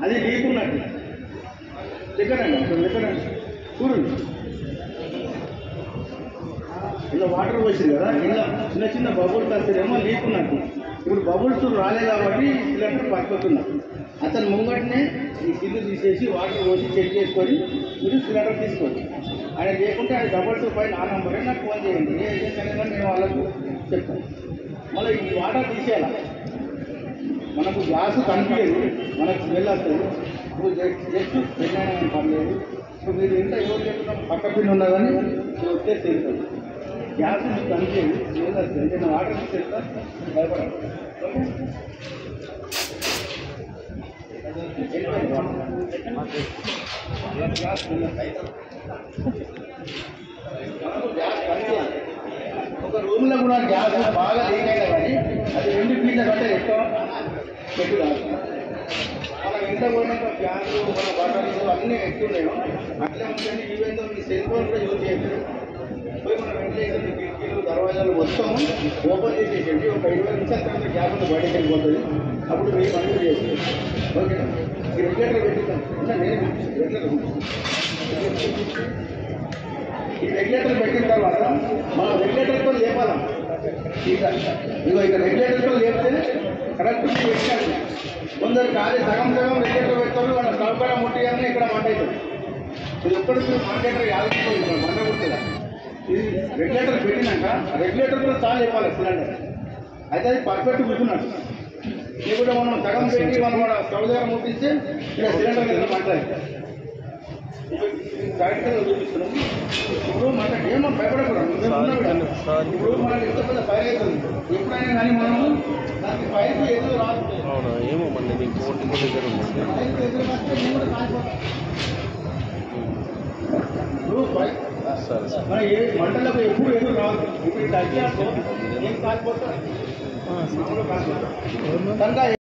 అది లీక్ ఉన్నట్టు దగ్గరండి అక్కడ దగ్గరండి చూడండి ఇలా వాటర్ పోసింది కదా ఇలా చిన్న చిన్న బబుల్స్ వస్తేనేమో లీక్ ఉన్నట్టు ఇప్పుడు బబుల్స్ రాలే కాబట్టి సిలిండర్ పట్టుకున్నాం అతను ముంగటనే ఈ కింద తీసేసి వాటర్ పోసి చెక్ చేసుకొని మీరు సిలిండర్ తీసుకోండి ఆయన లేకుంటే ఆయన డబల్ టూ ఫైవ్ ఆ నంబరే నాకు ఫోన్ చేయండి ఏ ఏజెంట్ అయినా కానీ నేను వాళ్ళకు చెప్తాను మళ్ళీ ఈ వాటర్ తీసేయాలి మనకు గ్యాస్ కనిపించదు మనకు స్మెల్ వస్తుంది ఇప్పుడు జస్ట్ జస్ట్ పెళ్ళైనా పర్లేదు ఇప్పుడు మీరు ఇంట్లో ఎవరు చెప్తున్నాం పక్క పిన్ ఉన్నా కానీ మీరు వస్తే తెలుస్తుంది గ్యాస్ మీకు కనిపించదు స్మెల్ వస్తుంది నేను వాటర్ తీసేస్తా భయపడాలి ఓకే గ్యాస్ స్మెల్ వస్తుంది. మనకు గ్యాస్ కనిపించాలి ఒక రూమ్ లో కూడా గ్యాస్ బాగా లీక్ అయినా కానీ అది రెండు ఫీట్ల కంటే ఎక్కువ పెట్టు కాదు మన ఇంట్లో పోయినాక గ్యాస్ మన బట్టలు అన్నీ ఎక్కువ ఉన్నాయో అట్లే ఉంటుంది ఈవెన్ మీ సెల్ ఫోన్ కూడా యూజ్ చేయలేదు పోయి మన వెంటిలేషన్ కిటికీలు దర్వాజాలు మొత్తం ఓపెన్ చేసేసేయండి ఒక ఇరవై నిమిషాల తర్వాత గ్యాస్ ఉంది బయటకు వెళ్ళిపోతుంది అప్పుడు మీరు పనులు చేస్తుంది ఓకే ఈ రెగ్యులేటర్ పెట్టిందాం నేను రెగ్యులేటర్ ఈ రెగ్యులేటర్ పెట్టిన తర్వాత మనం రెగ్యులేటర్తో లేపాలి ఇక ఇగో ఇక రెగ్యులేటర్తో లేపితే కరెక్ట్ పెట్టాలి కొందరు ఖాళీ సగం సగం రెగ్యులేటర్ పెడతారు వాళ్ళ సౌకర్య ముట్టిగానే ఇక్కడ మంట అవుతుంది ఇది ఒక్కడికి మార్కెటర్ యాదగిపోయింది మంట కుట్టిదా ఇది రెగ్యులేటర్ పెట్టినాక రెగ్యులేటర్తో చాలా లేపాలి సిలిండర్ అయితే అది పర్ఫెక్ట్ కూర్చున్నట్టు లేకుంటే మనం సగం పెట్టి మనం కూడా స్టవ్ దగ్గర ముట్టిస్తే ఇక్కడ సిలిండర్ మీద మంట అవుతుంది. కరెక్ట్గా చూపిస్తున్నాం ఇప్పుడు మనకి ఏమో భయపడకూడదు మేము ఉన్నాం ఇక్కడ. ఇప్పుడు మనకి ఎంత పెద్ద ఫైర్ అవుతుంది ఎప్పుడైనా కానీ మనము దానికి ఫైర్ ఎదురు రాదు అవునా ఏమో మళ్ళీ నీకు ఫోన్ ఇంకో దగ్గర ఉంది ఫైర్ ఎదురు వస్తే మేము కూడా కాలిపోతాం ఇప్పుడు ఫైర్ సరే సరే మన ఏ మంటలకు ఎప్పుడు ఎదురు రాదు ఇప్పుడు తగ్గినప్పుడు ఏం కాలిపోతాం మామూలుగా కాలిపోతాం కనుక